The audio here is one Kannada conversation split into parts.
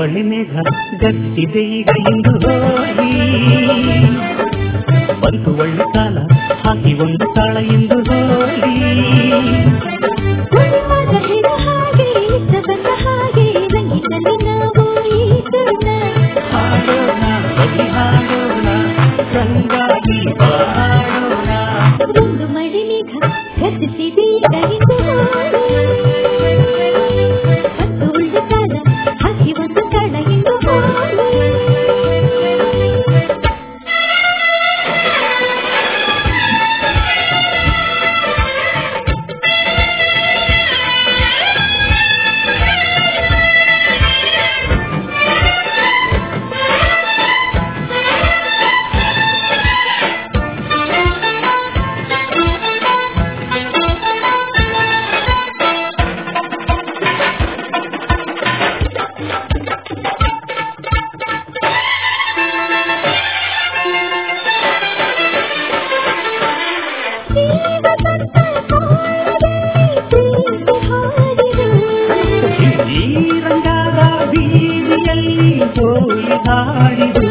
ಮಳೆ ಮೇಘ ಗರ್ಜಿಸಿದೆ ಈಗ ಇಂದು ಹೋಗಿ ಬಂತು ಒಳ್ಳೆ ಕಾಲ ಹಾಕಿ ಒಂದು ತಾಳ ಎಂದು ಹೋಗಿ ಮನದ ಹಿಡ ಹಾಗೆ ಇಷ್ಟ ಬಂದ ಹಾಗೆ ರಂಗಿನಲ್ಲಿ ನಾವು ಈಸೋಣ ಹಾಡೋಣ ಬಲಿ ಹಾಡೋಣ ರಂಗಾಗಿ ಹಾಡೋಣ ಒಂದು ಮಳೆ ಮೇಘ ಗರ್ಜಿಸಿದೆ ಈಗ ಇಂದು ಹೋಗಿ ಬಂತು ಒಳ್ಳೆ ಕಾಲ ಹಾಕಿ ಒಂದು ತಾಳ ಎಂದು ಹೋಗಿ ಈ ರಂಗಾದ ಬೀದಿಯಲ್ಲಿ ಹೋಗಿ ಹಾಡಿದು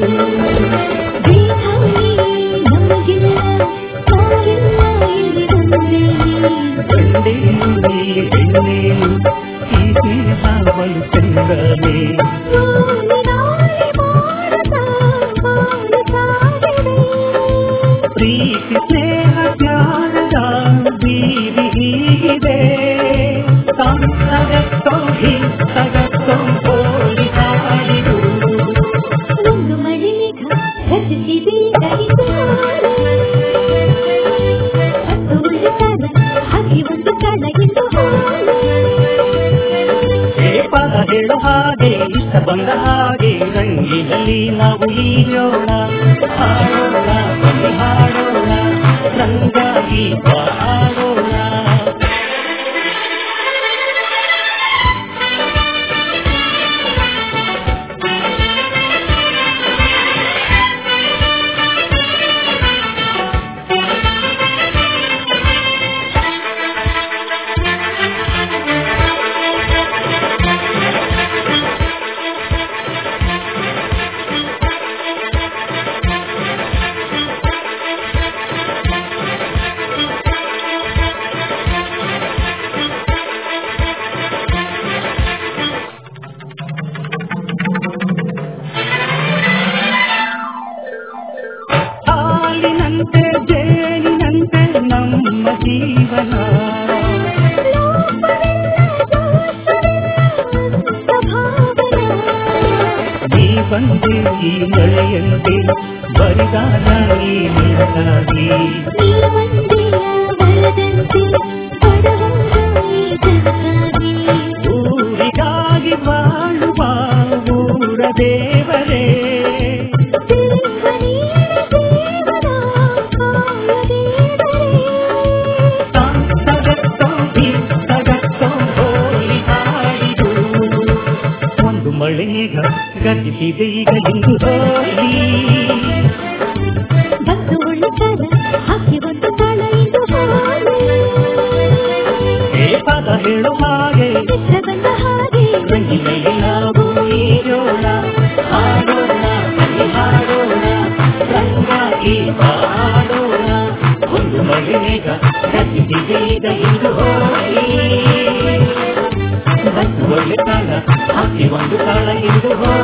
ಗಂಡೇನು ನೀ ಹೆಣ್ಣೇನು ಈ ಸ್ನೇಹವಲು ಚಂದನೆ ಪ್ರೀತಿ ಸ್ನೇಹ ಜ್ಞಾನದ ಬೀದಿ ಹೀಗಿದೆ ಸಂಸಗತ್ತೋ ಹಿ ಸಗತ್ತೋ ಹೋಗಿ ಹಾಡಿದು ಒಂದು ಮಳೆ ಮೇಘ ಗರ್ಜಿಸಿದೆ ಗರಿದು ಹತ್ತು ಒಳ್ಳೆ ಕಾಲ ಹಾಗೆ ಒಂದು ಕಾಲ ಎಂದು ಏ ಪದ ಹೇಳೋ ಹಾಗೆ ಇಷ್ಟ ಬಂದ ಹಾಗೆ ರಂಗಿನಲ್ಲಿ ನಾವು ಈಜೋಣ ಹಾಡೋಣ ಬಲಿ ಹಾಡೋಣ ರಂಗಾಗಿ ಹಾಡೋಣ ಹಾಲಿನಂತೆ ಜೇನಿನಂತೆ ನಮ್ಮ ಜೀವನ ನೀ ಬಂದೆ ಈ ಮಳೆಯಂತೆ ಬರಿದಾನ ನೀ ನಿನಗಾಗಿ ಊರಿಗಾಗಿ ಬಾಳುವ ಊರ ದೇವರೇ ಸಂಸಗತ್ತೋ ಹಿ ಸಗತ್ತೋ ಹೋಲಿ ಹಾಡಿದು ಒಂದು ಮಳೆಗ ಗರ್ಜಿಸಿದೆ ಈಗ ಇಂದು ಹೋಲಿ ಏ ಪದ ಹೇಳೋ ಹಾಗೆ ರಂಗಿನಲ್ಲಿ ನಾವು ಈಜೋಣ ಹಾಡೋಣ ಬಲಿ ಹಾಡೋಣ ರಂಗಾಗಿ ಹಾಡೋಣ ಒಂದು ಮಳೆಗ ಗರ್ಜಿಸಿದೆ ಈಗ ಇಂದು ಹೋಲಿ ಬಸ್ ಒಳ್ಳೆ ಕಾಲ ಹಾಕಿ ಒಂದು ಕಾಲ ಇಂದು ಹೋಲಿ